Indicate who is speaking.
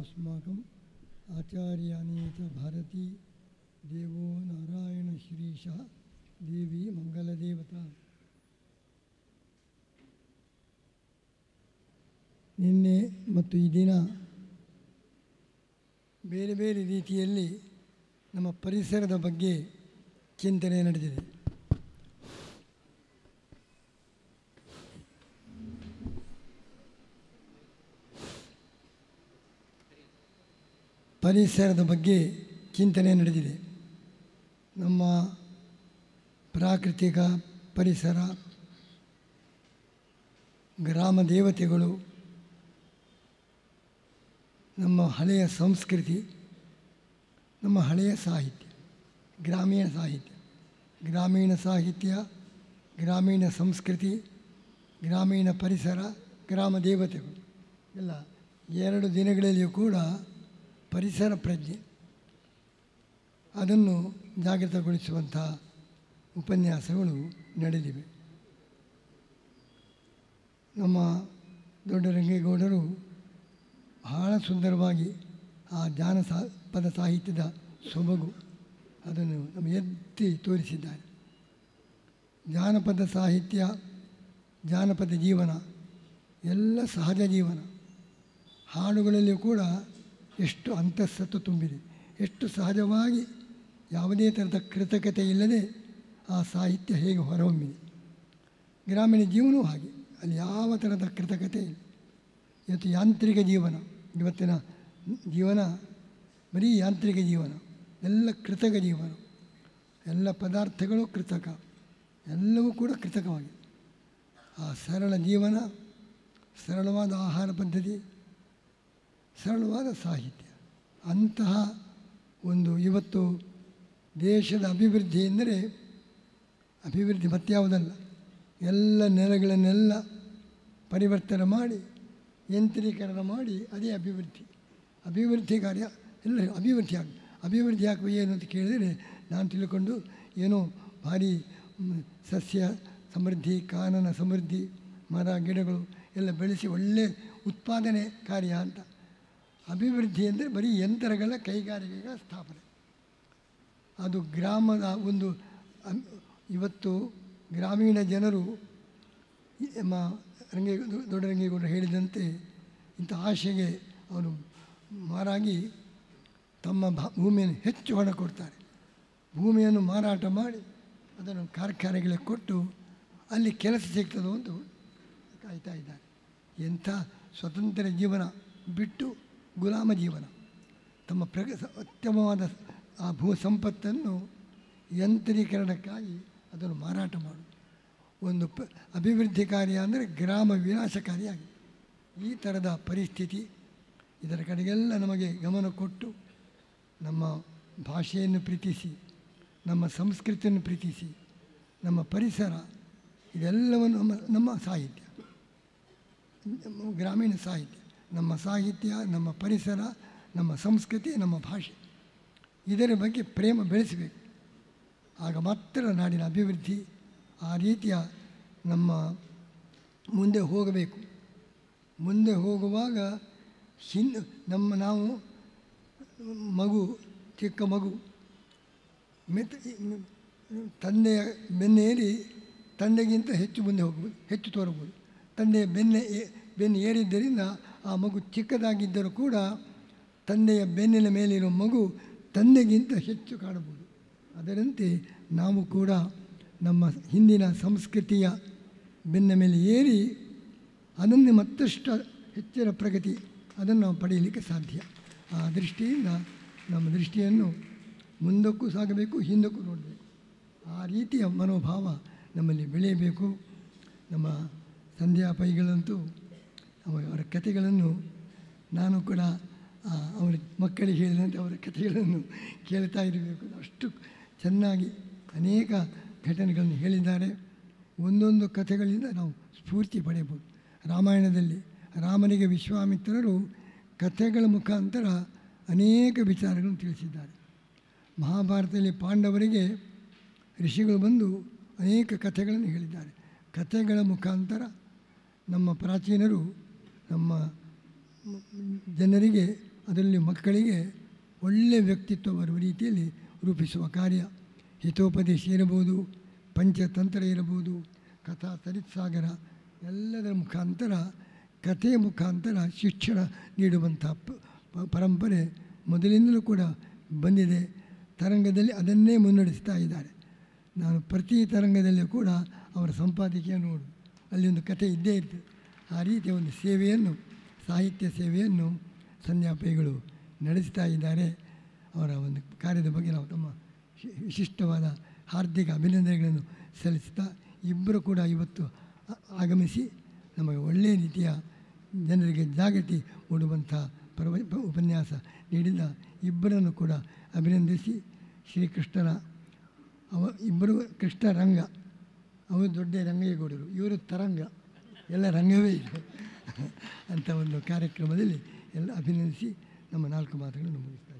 Speaker 1: अस्माकम् आचार्याणी च भारती देवो नारायणश्रीशः देवी ಮಂಗಲದೇವತಾ ನಿನ್ನೆ ಮತ್ತು ಈ ದಿನ ಬೇರೆ ಬೇರೆ ರೀತಿಯಲ್ಲಿ ನಮ್ಮ ಪರಿಸರದ ಬಗ್ಗೆ ಚಿಂತನೆ ನಡೆದಿದೆ ಪರಿಸರದ ಬಗ್ಗೆ ಚಿಂತನೆ ನಡೆದಿದೆ ನಮ್ಮ ಪ್ರಾಕೃತಿಕ ಪರಿಸರ ಗ್ರಾಮ ದೇವತೆಗಳು ನಮ್ಮ ಹಳೆಯ ಸಂಸ್ಕೃತಿ ನಮ್ಮ ಹಳೆಯ ಸಾಹಿತ್ಯ ಗ್ರಾಮೀಣ ಸಾಹಿತ್ಯ ಗ್ರಾಮೀಣ ಸಾಹಿತ್ಯ ಗ್ರಾಮೀಣ ಸಂಸ್ಕೃತಿ ಗ್ರಾಮೀಣ ಪರಿಸರ ಗ್ರಾಮ ದೇವತೆಗಳು ಎಲ್ಲ ಎರಡು ದಿನಗಳಲ್ಲಿಯೂ ಕೂಡ ಪರಿಸರ ಪ್ರಜ್ಞೆ ಅದನ್ನು ಜಾಗೃತಗೊಳಿಸುವಂಥ ಉಪನ್ಯಾಸಗಳು ನಡೆದಿವೆ ನಮ್ಮ ದೊಡ್ಡರಂಗೇಗೌಡರು ಬಹಳ ಸುಂದರವಾಗಿ ಆ ಜಾನ ಸಾ ಪದ ಸಾಹಿತ್ಯದ ಸೊಬಗು ಅದನ್ನು ನಮಗೆ ಎತ್ತಿ ತೋರಿಸಿದ್ದಾರೆ ಜಾನಪದ ಸಾಹಿತ್ಯ ಜಾನಪದ ಜೀವನ ಎಲ್ಲ ಸಹಜ ಜೀವನ ಹಾಡುಗಳಲ್ಲಿಯೂ ಕೂಡ ಎಷ್ಟು ಅಂತಃಸತ್ತು ತುಂಬಿದೆ ಎಷ್ಟು ಸಹಜವಾಗಿ ಯಾವುದೇ ಥರದ ಕೃತಕತೆ ಇಲ್ಲದೆ ಆ ಸಾಹಿತ್ಯ ಹೇಗೆ ಹೊರಹೊಮ್ಮಿದೆ ಗ್ರಾಮೀಣ ಜೀವನವೂ ಹಾಗೆ ಅಲ್ಲಿ ಯಾವ ಥರದ ಕೃತಕತೆ ಇಲ್ಲ ಇವತ್ತು ಯಾಂತ್ರಿಕ ಜೀವನ ಇವತ್ತಿನ ಜೀವನ ಬರೀ ಯಾಂತ್ರಿಕ ಜೀವನ ಎಲ್ಲ ಕೃತಕ ಜೀವನ ಎಲ್ಲ ಪದಾರ್ಥಗಳು ಕೃತಕ ಎಲ್ಲವೂ ಕೂಡ ಕೃತಕವಾಗಿದೆ ಆ ಸರಳ ಜೀವನ ಸರಳವಾದ ಆಹಾರ ಪದ್ಧತಿ ಸರಳವಾದ ಸಾಹಿತ್ಯ ಅಂತಹ ಒಂದು ಇವತ್ತು ದೇಶದ ಅಭಿವೃದ್ಧಿ ಎಂದರೆ ಅಭಿವೃದ್ಧಿ ಮತ್ಯಾವುದಲ್ಲ ಎಲ್ಲ ನೆಲೆಗಳನ್ನೆಲ್ಲ ಪರಿವರ್ತನೆ ಮಾಡಿ ಯಂತ್ರೀಕರಣ ಮಾಡಿ ಅದೇ ಅಭಿವೃದ್ಧಿ ಅಭಿವೃದ್ಧಿ ಕಾರ್ಯ ಎಲ್ಲ ಅಭಿವೃದ್ಧಿ ಆಗ ಅಭಿವೃದ್ಧಿ ಆಗುವ ಏನು ಅಂತ ಕೇಳಿದರೆ ನಾನು ತಿಳ್ಕೊಂಡು ಏನೋ ಭಾರಿ ಮ್, ಸಸ್ಯ ಸಮೃದ್ಧಿ ಕಾನನ ಸಮೃದ್ಧಿ ಮರ ಗಿಡಗಳು ಎಲ್ಲ ಬೆಳೆಸಿ ಒಳ್ಳೆ ಉತ್ಪಾದನೆ ಕಾರ್ಯ ಅಂತ ಅಭಿವೃದ್ಧಿ ಅಂದರೆ ಬರೀ ಯಂತ್ರಗಳ ಕೈಗಾರಿಕೆಗಳ ಸ್ಥಾಪನೆ ಅದು ಗ್ರಾಮದ ಒಂದು ಅಂ- ಇವತ್ತು ಗ್ರಾಮೀಣ ಜನರು ಈ ನಮ್ಮ ರಂಗೇ ದೊಡ್ಡ ರಂಗೇಗೌಡರು ಹೇಳಿದಂತೆ ಇಂಥ ಆಶೆಗೆ ಅವರು ಮಾರಾಗಿ ತಮ್ಮ ಭಾ ಭೂಮಿಯನ್ನು ಹೆಚ್ಚು ಹಣ ಕೊಡ್ತಾರೆ ಭೂಮಿಯನ್ನು ಮಾರಾಟ ಮಾಡಿ ಅದನ್ನು ಕಾರ್ಖಾನೆಗಳಿಗೆ ಕೊಟ್ಟು ಅಲ್ಲಿ ಕೆಲಸ ಸಿಗ್ತದೋ ಅಂತ ಕಾಯ್ತಾ ಇದ್ದಾರೆ ಎಂಥ ಸ್ವತಂತ್ರ ಜೀವನ ಬಿಟ್ಟು ಗುಲಾಮ ಜೀವನ ತಮ್ಮ ಪ್ರಗ ಉತ್ತಮವಾದ ಆ ಭೂ ಸಂಪತ್ತನ್ನು ಯಂತ್ರೀಕರಣಕ್ಕಾಗಿ ಅದನ್ನು ಮಾರಾಟ ಮಾಡೋದು ಒಂದು ಪ ಅಭಿವೃದ್ಧಿ ಕಾರ್ಯ ಅಂದರೆ ಗ್ರಾಮ ವಿನಾಶಕಾರಿಯಾಗಿದೆ ಈ ಥರದ ಪರಿಸ್ಥಿತಿ ಇದರ ಕಡೆಗೆಲ್ಲ ನಮಗೆ ಗಮನ ಕೊಟ್ಟು ನಮ್ಮ ಭಾಷೆಯನ್ನು ಪ್ರೀತಿಸಿ ನಮ್ಮ ಸಂಸ್ಕೃತಿಯನ್ನು ಪ್ರೀತಿಸಿ ನಮ್ಮ ಪರಿಸರ ಇದೆಲ್ಲವನ್ನು ನಮ್ಮ ನಮ್ಮ ಸಾಹಿತ್ಯ ನಮ್ಮ ಗ್ರಾಮೀಣ ಸಾಹಿತ್ಯ ನಮ್ಮ ಸಾಹಿತ್ಯ ನಮ್ಮ ಪರಿಸರ ನಮ್ಮ ಸಂಸ್ಕೃತಿ ನಮ್ಮ ಭಾಷೆ ಇದರ ಬಗ್ಗೆ ಪ್ರೇಮ ಬೆಳೆಸಬೇಕು ಆಗ ಮಾತ್ರ ನಾಡಿನ ಅಭಿವೃದ್ಧಿ ಆ ರೀತಿಯ ನಮ್ಮ ಮುಂದೆ ಹೋಗಬೇಕು ಮುಂದೆ ಹೋಗುವಾಗ ಹಿನ್ ನಮ್ಮ ನಾವು ಮಗು ಚಿಕ್ಕ ಮಗು ಮೆತ್ ತಂದೆಯ ಬೆನ್ನೇರಿ ತಂದೆಗಿಂತ ಹೆಚ್ಚು ಮುಂದೆ ಹೋಗ್ಬೋದು ಹೆಚ್ಚು ತೋರಬಹುದು ತಂದೆಯ ಬೆನ್ನೆ ಏ- ಬೆನ್ನು ಏರಿದ್ದರಿಂದ ಆ ಮಗು ಚಿಕ್ಕದಾಗಿದ್ದರೂ ಕೂಡ ತಂದೆಯ ಬೆನ್ನಿನ ಮೇಲಿರೋ ಮಗು ತಂದೆಗಿಂತ ಹೆಚ್ಚು ಕಾಣಬಹುದು ಅದರಂತೆ ನಾವು ಕೂಡ ನಮ್ಮ ಹಿಂದಿನ ಸಂಸ್ಕೃತಿಯ ಬೆನ್ನ ಮೇಲೆ ಏರಿ ಅದನ್ನೇ ಮತ್ತಷ್ಟು ಹೆಚ್ಚಿನ ಪ್ರಗತಿ ಅದನ್ನು ನಾವು ಪಡೆಯಲಿಕ್ಕೆ ಸಾಧ್ಯ ಆ ದೃಷ್ಟಿಯಿಂದ ನಮ್ಮ ದೃಷ್ಟಿಯನ್ನು ಮುಂದಕ್ಕೂ ಸಾಗಬೇಕು ಹಿಂದಕ್ಕೂ ನೋಡಬೇಕು ಆ ರೀತಿಯ ಮನೋಭಾವ ನಮ್ಮಲ್ಲಿ ಬೆಳೆಯಬೇಕು ನಮ್ಮ ಸಂಧ್ಯಾ ಪೈಗಳಂತೂ ಅವ- ಅವರ ಕಥೆಗಳನ್ನು ನಾನು ಕೂಡ ಆ, ಅವರ ಮಕ್ಕಳಿಗೆ ಹೇಳಿದಂತೆ ಅವರ ಕಥೆಗಳನ್ನು ಕೇಳ್ತಾ ಇರಬೇಕು ಅಷ್ಟು ಚೆನ್ನಾಗಿ ಅನೇಕ ಘಟನೆಗಳನ್ನು ಹೇಳಿದ್ದಾರೆ ಒಂದೊಂದು ಕಥೆಗಳಿಂದ ನಾವು ಸ್ಫೂರ್ತಿ ಪಡೆಯಬಹುದು ರಾಮಾಯಣದಲ್ಲಿ ರಾಮನಿಗೆ ವಿಶ್ವಾಮಿತ್ರರು ಕಥೆಗಳ ಮುಖಾಂತರ ಅನೇಕ ವಿಚಾರಗಳನ್ನು ತಿಳಿಸಿದ್ದಾರೆ ಮಹಾಭಾರತದಲ್ಲಿ ಪಾಂಡವರಿಗೆ ಋಷಿಗಳು ಬಂದು ಅನೇಕ ಕಥೆಗಳನ್ನು ಹೇಳಿದ್ದಾರೆ ಕಥೆಗಳ ಮುಖಾಂತರ ನಮ್ಮ ಪ್ರಾಚೀನರು ನಮ್ಮ ಜನರಿಗೆ ಅದರಲ್ಲಿ ಮಕ್ಕಳಿಗೆ ಒಳ್ಳೆಯ ವ್ಯಕ್ತಿತ್ವ ಬರುವ ರೀತಿಯಲ್ಲಿ ರೂಪಿಸುವ ಕಾರ್ಯ ಹಿತೋಪದೇಶ ಇರಬಹುದು ಪಂಚತಂತ್ರ ಇರಬಹುದು ಕಥಾ ಸರಿತ್ಸಾಗರ ಎಲ್ಲದರ ಮುಖಾಂತರ ಕಥೆಯ ಮುಖಾಂತರ ಶಿಕ್ಷಣ ನೀಡುವಂಥ ಪ- ಪ- ಪರಂಪರೆ ಮೊದಲಿಂದಲೂ ಕೂಡ ಬಂದಿದೆ ತರಂಗದಲ್ಲಿ ಅದನ್ನೇ ಮುನ್ನಡೆಸ್ತಾ ಇದ್ದಾರೆ ನಾನು ಪ್ರತಿ ತರಂಗದಲ್ಲಿಯೂ ಕೂಡ ಅವರ ಸಂಪಾದಕೀಯ ನೋಡು ಅಲ್ಲಿ ಒಂದು ಕಥೆ ಇದ್ದೇ ಇರ್ತದೆ ಆ ರೀತಿಯ ಒಂದು ಸೇವೆಯನ್ನು ಸಾಹಿತ್ಯ ಸೇವೆಯನ್ನು ಸಂಧ್ಯಾಪೈಗಳು ನಡೆಸ್ತಾ ಇದ್ದಾರೆ ಅವರ ಒಂದು ಕಾರ್ಯದ ಬಗ್ಗೆ ನಾವು ತಮ್ಮ ಶಿ- ವಿಶಿಷ್ಟವಾದ ಹಾರ್ದಿಕ ಅಭಿನಂದನೆಗಳನ್ನು ಸಲ್ಲಿಸ್ತಾ ಇಬ್ಬರು ಕೂಡ ಇವತ್ತು ಆ- ಆಗಮಿಸಿ ನಮಗೆ ಒಳ್ಳೆಯ ರೀತಿಯ ಜನರಿಗೆ ಜಾಗೃತಿ ಮೂಡುವಂಥ ಪರವ ಪ- ಉಪನ್ಯಾಸ ನೀಡಿದ ಇಬ್ಬರನ್ನು ಕೂಡ ಅಭಿನಂದಿಸಿ ಶ್ರೀಕೃಷ್ಣನ ಅವ ಇಬ್ಬರು ಕೃಷ್ಣ ರಂಗ ಅವರು ದೊಡ್ಡ ರಂಗೇಗೌಡರು ಇವರು ತರಂಗ ಎಲ್ಲ ರಂಗವೇ ಇದೆ ಅಂಥ ಒಂದು ಕಾರ್ಯಕ್ರಮದಲ್ಲಿ ಎಲ್ಲ ಅಭಿನಂದಿಸಿ ನಮ್ಮ ನಾಲ್ಕು ಮಾತುಗಳನ್ನು ಮುಗಿಸ್ತಾರೆ